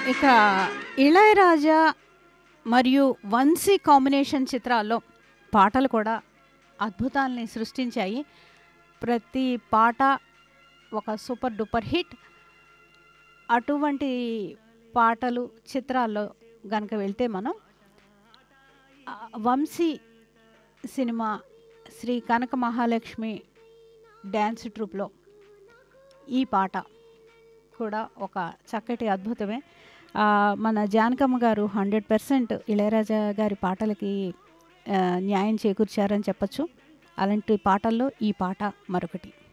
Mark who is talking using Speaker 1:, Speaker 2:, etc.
Speaker 1: ఇక ఇళయరాజా మరియు వంశీ కాంబినేషన్ చిత్రాల్లో పాటలు కూడా అద్భుతాల్ని సృష్టించాయి ప్రతి పాట ఒక సూపర్ డూపర్ హిట్ అటువంటి పాటలు చిత్రాల్లో గనక వెళ్తే మనం ఆ, వంశీ సినిమా శ్రీ కనక మహాలక్ష్మి డ్యాన్స్ ట్రూప్లో ఈ పాట కూడా ఒక చక్కటి అద్భుతమే ఆ, మన జానకమ్మ గారు హండ్రెడ్ పర్సెంట్ ఇళయరాజా గారి పాటలకి ఆ, న్యాయం చేకూర్చారని చెప్పచ్చు అలాంటి పాటల్లో ఈ పాట మరొకటి